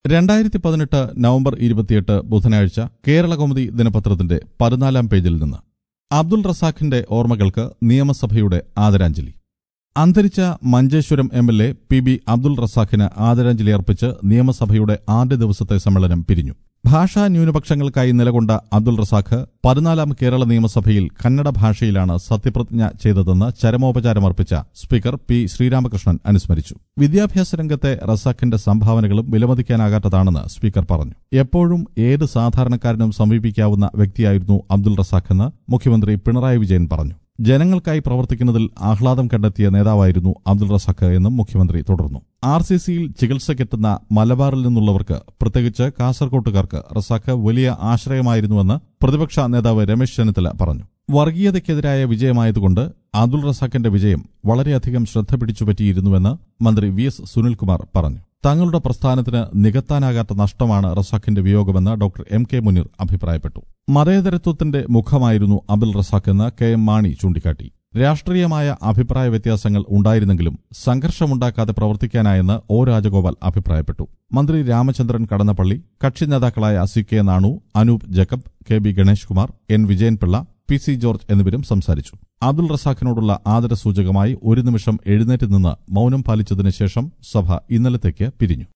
രണ്ടായിരത്തി പതിനെട്ട് നവംബർ ഇരുപത്തിയെട്ട് ബുധനാഴ്ച കേരളകൗമുദി ദിനപത്രത്തിന്റെ പതിനാലാം പേജിൽ നിന്ന് അബ്ദുൾ റസാഖിന്റെ ഓർമ്മകൾക്ക് നിയമസഭയുടെ ആദരാഞ്ജലി അന്തരിച്ച Manjeshwaram M L A P B Abdul റസാഖിന് ആദരാഞ്ജലി അർപ്പിച്ച് നിയമസഭയുടെ ആദ്യ ദിവസത്തെ സമ്മേളനം പിരിഞ്ഞു ഭാഷാ ന്യൂനപക്ഷങ്ങൾക്കായി നിലകൊണ്ട അബ്ദുൾ റസാഖ് പതിനാലാം കേരള നിയമസഭയിൽ കന്നഡ ഭാഷയിലാണ് സത്യപ്രതിജ്ഞ ചെയ്തതെന്ന് ചരമോപചാരമർപ്പിച്ച സ്പീക്കർ പി ശ്രീരാമകൃഷ്ണൻ അനുസ്മരിച്ചു വിദ്യാഭ്യാസ രംഗത്തെ റസാഖിന്റെ സംഭാവനകളും വിലമതിക്കാനാകാത്തതാണെന്ന് സ്പീക്കർ പറഞ്ഞു എപ്പോഴും ഏത് സാധാരണക്കാരനും സമീപിക്കാവുന്ന വ്യക്തിയായിരുന്നു അബ്ദുൾ റസാഖെന്ന് മുഖ്യമന്ത്രി പിണറായി വിജയൻ പറഞ്ഞു ജനങ്ങൾക്കായി പ്രവർത്തിക്കുന്നതിൽ ആഹ്ലാദം കണ്ടെത്തിയ നേതാവായിരുന്നു അബ്ദുൾ റസാഖ് എന്നും മുഖ്യമന്ത്രി തുടർന്നു ആർ സി സിയിൽ ചികിത്സയ്ക്കെത്തുന്ന മലബാറിൽ നിന്നുള്ളവർക്ക് പ്രത്യേകിച്ച് കാസർകോട്ടുകാർക്ക് റസാഖ് വലിയ ആശ്രയമായിരുന്നുവെന്ന് പ്രതിപക്ഷ നേതാവ് രമേശ് ചെന്നിത്തല പറഞ്ഞു വർഗീയതയ്ക്കെതിരായ വിജയമായതുകൊണ്ട് അബ്ദുൾ റസാഖിന്റെ വിജയം വളരെയധികം ശ്രദ്ധ പിടിച്ചുപറ്റിയിരുന്നുവെന്ന് മന്ത്രി വി എസ് സുനിൽകുമാർ പറഞ്ഞു തങ്ങളുടെ പ്രസ്ഥാനത്തിന് നികത്താനാകാത്ത നഷ്ടമാണ് റസാഖിന്റെ വിയോഗമെന്ന് ഡോക്ടർ എം കെ മുനീർ അഭിപ്രായപ്പെട്ടു മതേതരത്വത്തിന്റെ മുഖമായിരുന്നു അബ്ദുൾ റസാഖ് എന്ന് കെ എം മാണി ചൂണ്ടിക്കാട്ടി രാഷ്ട്രീയമായ അഭിപ്രായ വ്യത്യാസങ്ങൾ ഉണ്ടായിരുന്നെങ്കിലും സംഘർഷമുണ്ടാക്കാതെ പ്രവർത്തിക്കാനായെന്ന് ഒ രാജഗോപാൽ അഭിപ്രായപ്പെട്ടു മന്ത്രി രാമചന്ദ്രൻ കടന്നപ്പള്ളി കക്ഷി നേതാക്കളായ C K Nanu Anoop Jacob K B Ganesh Kumar N Vijayanpillai P C George എന്നിവരും സംസാരിച്ചു അബ്ദുൾ റസാഖിനോടുള്ള ആദരസൂചകമായി ഒരു നിമിഷം എഴുന്നേറ്റ് നിന്ന് മൌനം പാലിച്ചതിനു ശേഷം സഭ ഇന്നലത്തേക്ക് പിരിഞ്ഞു